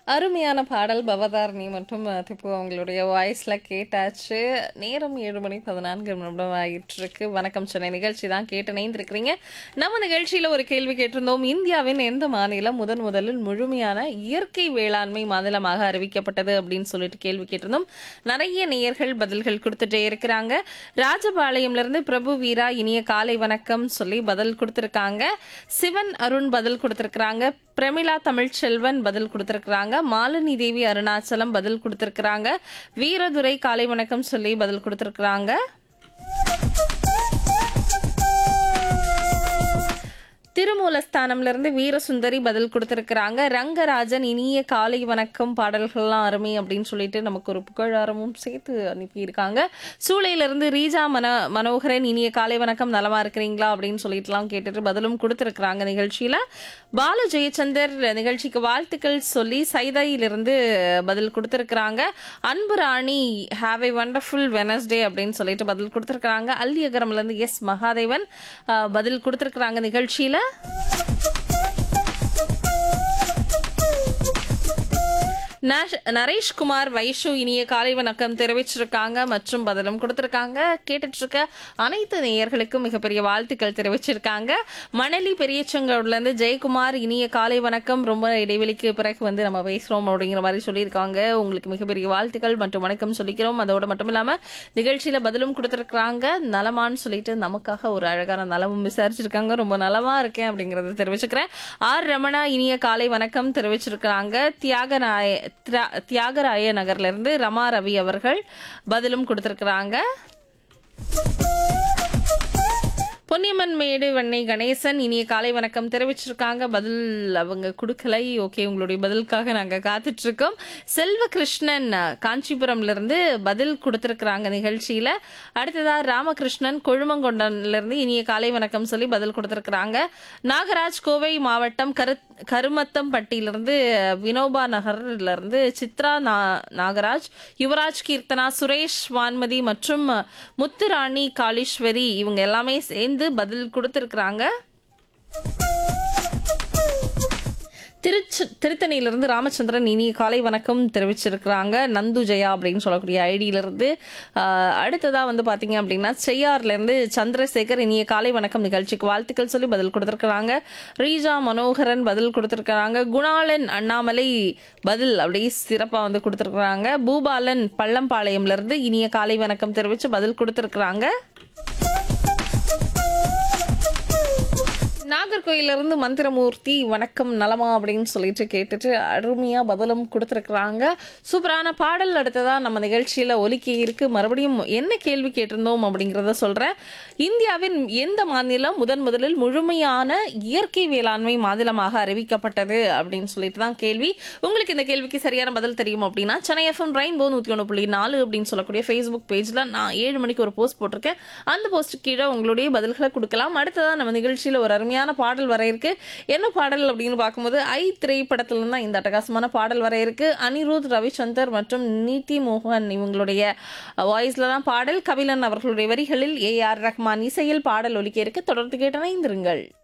அருமையான பாடல் பவதாரணி மற்றும் திப்பு அவங்களுடைய வாய்ஸ்ல கேட்டாச்சு நேரம் ஏழு மணி பதினான்கு நிமிடம் ஆகிட்டு இருக்கு வணக்கம் சென்னை நிகழ்ச்சி தான் கேட்டு இணைந்திருக்கிறீங்க நம்ம நிகழ்ச்சியில ஒரு கேள்வி கேட்டிருந்தோம் இந்தியாவின் எந்த மாநிலம் முதன் முதலில் முழுமையான இயற்கை வேளாண்மை மாநிலமாக அறிவிக்கப்பட்டது அப்படின்னு சொல்லிட்டு கேள்வி கேட்டிருந்தோம் நிறைய நேயர்கள் பதில்கள் கொடுத்துட்டே இருக்கிறாங்க ராஜபாளையம்ல இருந்து பிரபு வீரா இனிய காலை வணக்கம் சொல்லி பதில் கொடுத்திருக்காங்க சிவன் அருண் பதில் கொடுத்திருக்காங்க பிரமிளா தமிழ்ச்செல்வன் பதில் கொடுத்திருக்கிறாங்க மாலினி தேவி அருணாச்சலம் பதில் கொடுத்திருக்கிறாங்க வீரதுரை காலை வணக்கம் சொல்லி பதில் கொடுத்திருக்கிறாங்க திருமூலஸ்தானம்ல இருந்து வீரசுந்தரி பதில் கொடுத்திருக்கிறாங்க ரங்கராஜன் இனிய காலை வணக்கம் பாடல்கள்லாம் அருமை அப்படின்னு சொல்லிட்டு நமக்கு ஒரு புகழாரமும் சேர்த்து அனுப்பியிருக்காங்க சூளையில இருந்து ரீஜா மன மனோகரன் இனிய காலை வணக்கம் நலமா இருக்கிறீங்களா அப்படின்னு சொல்லிட்டுலாம் கேட்டுட்டு பதிலும் கொடுத்திருக்கிறாங்க நிகழ்ச்சியில பாலு ஜெயச்சந்தர் நிகழ்ச்சிக்கு வாழ்த்துக்கள் சொல்லி சைதையிலிருந்து பதில் கொடுத்திருக்கிறாங்க Anbu Rani have a wonderful Wednesday அப்படின்னு சொல்லிட்டு பதில் கொடுத்திருக்கிறாங்க அல்லியகரம்ல இருந்து எஸ் மகாதேவன் அஹ், பதில் கொடுத்திருக்கிறாங்க நிகழ்ச்சியில நஷ்- நரேஷ்குமார் வைஷு இனிய காலை வணக்கம் தெரிவிச்சிருக்காங்க மற்றும் பதிலும் கொடுத்திருக்காங்க கேட்டுட்டு இருக்க அனைத்து நேயர்களுக்கும் மிகப்பெரிய வாழ்த்துக்கள் தெரிவிச்சிருக்காங்க மணலி பெரியச்சங்கோட்ல இருந்து ஜெயக்குமார் இனிய காலை வணக்கம் ரொம்ப இடைவெளிக்கு பிறகு வந்து நம்ம பேசுறோம் அப்படிங்கிற மாதிரி சொல்லியிருக்காங்க உங்களுக்கு மிகப்பெரிய வாழ்த்துக்கள் மற்றும் வணக்கம் சொல்லிக்கிறோம் அதோட மட்டும் இல்லாம நிகழ்ச்சியில பதிலும் கொடுத்திருக்காங்க நலமான்னு சொல்லிட்டு நமக்காக ஒரு அழகான நலமும் விசாரிச்சிருக்காங்க ரொம்ப நலமா இருக்கேன் அப்படிங்கறத தெரிவிச்சுக்கிறேன் ஆர் ரமணா இனிய காலை வணக்கம் தெரிவிச்சிருக்காங்க தியாகராய திரா- தியாகராய நகர்ல இருந்து ரமா ரவி அவர்கள் பதிலும் கொடுத்திருக்கிறாங்க பொன்னியம்மன் மேடு வண்ணை கணேசன் இனிய காலை வணக்கம் தெரிவிச்சிருக்காங்க பதில் அவங்க கொடுக்கலை ஓகே உங்களுடைய பதிலுக்காக நாங்க காத்துட்டு இருக்கோம் செல்வ கிருஷ்ணன் காஞ்சிபுரம்ல இருந்து பதில் கொடுத்திருக்கிறாங்க நிகழ்ச்சியில அடுத்ததா ராமகிருஷ்ணன் கொழுமங்கொண்டன்ல இருந்து இனிய காலை வணக்கம் சொல்லி பதில் கொடுத்திருக்கிறாங்க நாகராஜ் கோவை மாவட்டம் கரு கருமத்தம்பட்டியிலிருந்து வினோபா நகர்ல இருந்து சித்ரா நா- நாகராஜ் யுவராஜ் கீர்த்தனா சுரேஷ் வான்மதி மற்றும் முத்துராணி காளீஸ்வரி இவங்க எல்லாமே சேர்ந்து பதில் கொடுத்திருக்கிறாங்க திருச்சி திருத்தணியிலிருந்து ராமச்சந்திரன் இனிய காலை வணக்கம் தெரிவிச்சிருக்கிறாங்க நந்து ஜெயா அப்படின்னு சொல்லக்கூடிய ஐடியிலிருந்து அடுத்ததா வந்து பாத்தீங்க அப்படின்னா செய்யார்ல இருந்து சந்திரசேகர் இனிய காலை வணக்கம் நிகழ்ச்சிக்கு வாழ்த்துக்கள் சொல்லி பதில் கொடுத்திருக்கிறாங்க ரீஜா மனோகரன் பதில் கொடுத்திருக்கிறாங்க குணாளன் அண்ணாமலை பதில் அப்படியே சிறப்பா வந்து கொடுத்திருக்கிறாங்க பூபாலன் பள்ளம்பாளையம்ல இருந்து இனிய காலை வணக்கம் தெரிவிச்சு பதில் கொடுத்திருக்கிறாங்க நாகர்கோயில இருந்து மந்திரமூர்த்தி வணக்கம் நலமா அப்படின்னு சொல்லிட்டு கேட்டுட்டு அருமையா பதிலும் கொடுத்துருக்குறாங்க சூப்பரான பாடல் அடுத்ததா நம்ம நிகழ்ச்சியில ஒலிக்கி இருக்கு மறுபடியும் என்ன கேள்வி கேட்டிருந்தோம் அப்படிங்கிறத சொல்றேன் இந்தியாவின் எந்த மாநிலம் முதன் முதலில் முழுமையான இயற்கை வேளாண்மை மாநிலமாக அறிவிக்கப்பட்டது அப்படின்னு சொல்லிட்டு தான் கேள்வி உங்களுக்கு இந்த கேள்விக்கு சரியான பதில் தெரியும் அப்படின்னா சென்னை எஃப்எம் ரெயின்போ நூத்தி ஒன்று புள்ளி நாலு அப்படின்னு சொல்லக்கூடிய ஃபேஸ்புக் பேஜ்ல நான் ஏழு மணிக்கு ஒரு போஸ்ட் போட்டிருக்கேன் அந்த போஸ்ட் கீழே உங்களுடைய பதில்களை கொடுக்கலாம் அடுத்ததா நம்ம நிகழ்ச்சியில ஒரு அருமையான பாடல் வர இருக்கு என்ன பாடல் அப்படின்னு பார்க்கும்போது ஐ திரைப்படத்துல தான் இந்த அட்டகாசமான பாடல் வர இருக்கு அனிருத் ரவிச்சந்தர் மற்றும் நீதி மோகன் இவங்களுடைய வாய்ஸ்ல தான் பாடல் கபிலன் அவர்களுடைய வரிகளில் ஏ ஆர் ரஹ்மான் இசையில் பாடல் ஒலிக்க இருக்கு தொடர்ந்து கேட்டன இருங்கள்